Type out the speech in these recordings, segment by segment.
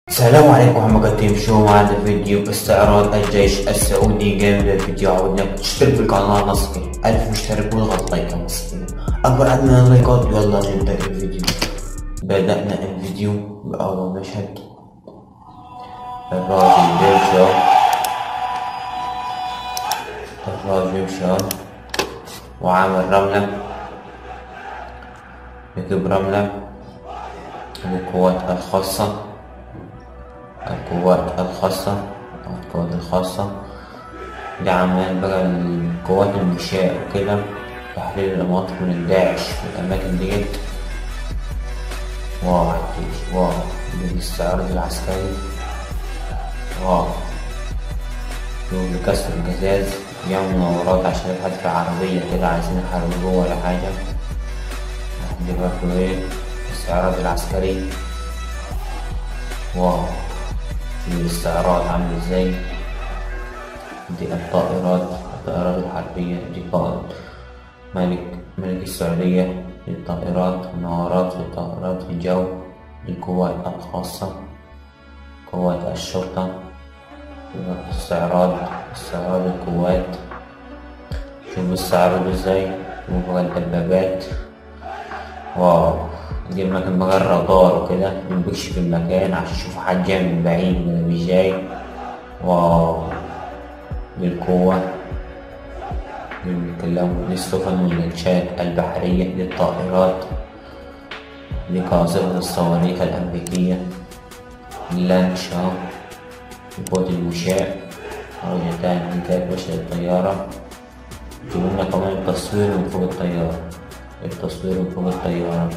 السلام عليكم ورحمة الله تيم شو معنا فيديو استعراض الجيش السعودي جيم الفيديو عودنا تشترك في القناة نصفي ألف مشترك واضغط لايك نصفي أكبر عدد من اللايكات يلا نبدأ الفيديو بدأنا الفيديو بأول مشهد الراجل بيمشى الراجل بيمشى وعامل رملة يجيب رملة بقواتها الخاصة القوات الخاصة القوات الخاصة دي عمال بقى القوات المشاة وكده تحرير المناطق من الداعش في الأماكن ديت واو عالجيش واو بالاستعراض العسكري واو يقوم بكسر الجزاز يعمل مناورات عشان حد في عربية كده عايزين يحاربوه ولا حاجة دي برضه ايه الاستعراض العسكري واو الاستعراض عامل ازاي دي الطائرات الطائرات الحربية دي قائد ملك ملك السعودية للطائرات مناورات للطائرات في الجو للقوات الخاصة قوات الشرطة استعراض استعراض القوات شوف استعرض ازاي وبقى الدبابات واو دي المكان بقى الرادار وكده بيكشف المكان عشان يشوف حد جاي من بعيد ولا مش جاي واو للقوة بيتكلموا للسفن واللانشات البحرية للطائرات لقاذفة الصواريخ الأمريكية اللانشا قوة المشاة درجة تانية إنتاج وشة الطيارة جبنا كمان التصوير من فوق الطيارة التصوير من فوق الطيارة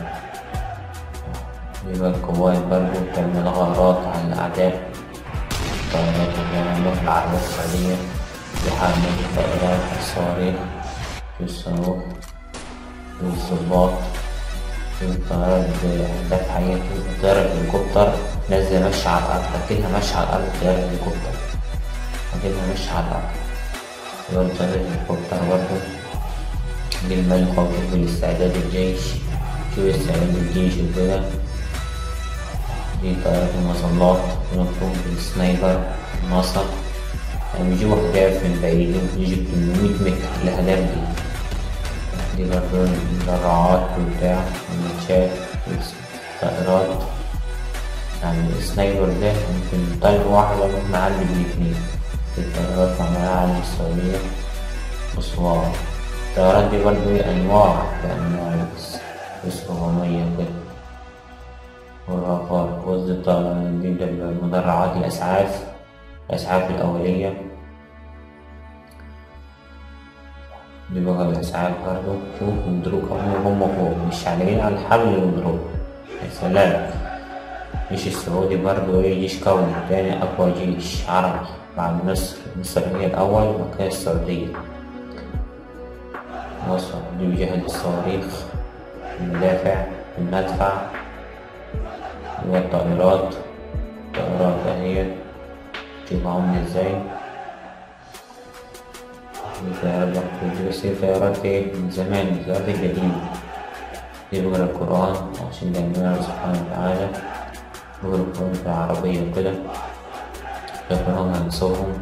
يبقى القوات برضه بتعمل غارات على الأعداء الطائرات بتعمل في العربية السعودية لحامل الطائرات الصواريخ في الصاروخ في الضباط في الطيارات أهداف حياته طيارة الهليكوبتر نازلة ماشية على الأرض أكنها ماشية على الأرض طيارة الهليكوبتر أكنها ماشية على الأرض برضه طيارة الهليكوبتر برضه دي الملك وكيف الاستعداد الجيش شوف استعداد الجيش وكده دي طيارات المظلات ونطلب بالسنايبر الناصر يعني بيجيبوا أهداف من بعيد يجيب 800 متر الأهداف دي دي برضه المدرعات وبتاع الماتشات الطائرات يعني السنايبر ده ممكن طلق واحدة ممكن أعلي بالاتنين الطيارات معمولة على السعودية أسوار الطيارات دي برضه أنواع بأنواع بس بس ربعمية كده والرافار وزد دي المدرعات الأسعاف الأسعاف الأولية دي بقى الأسعاف برضه شوف بيضربوا كمان هم فوق مش عاليين على الحبل ويضربوا يا سلام الجيش السعودي برضه إيه جيش كوني تاني أقوى جيش عربي بعد مصر مصر هي الأول وكان السعودية مصر دي بيجهز الصواريخ المدافع المدفع والطائرات الطائرات اهي شوف عامل ازاي دي طيارات بقى بس هي طيارات ايه من زمان الطيارات القديمة دي بقرا القرآن عشان جميع سبحانه وتعالى بقرا القرآن بالعربية وكده يقرأون عن صورهم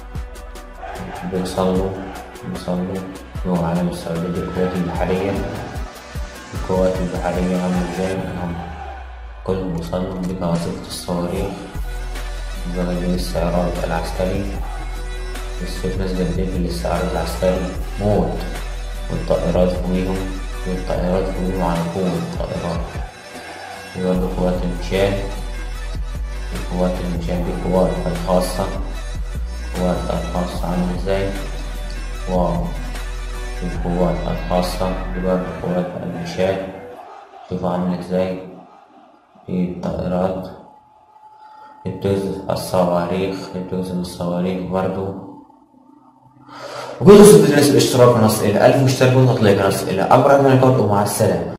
بيصلوا بيصلوا هو علم السعودية القوات البحرية القوات البحرية عاملة ازاي كلهم وصلوا بقاذفة الصواريخ بغير الاستعراض العسكري السيف نازلة بدين بالاستعراض العسكري موت والطائرات فوقيهم والطائرات فوقيهم على طول الطائرات يولوا قوات المشاة القوات المشاة دي قوات الخاصة القوات الخاصة عاملة ازاي واو القوات الخاصة دي برضه قوات المشاة شوفوا عاملة ازاي في الطائرات بتقذف الصواريخ بتقذف الصواريخ برضو وقولوا في الاشتراك في الاشتراك ونص إلى ألف مشترك ونطلع لايك ونص إلى أمر من الكون ومع السلامة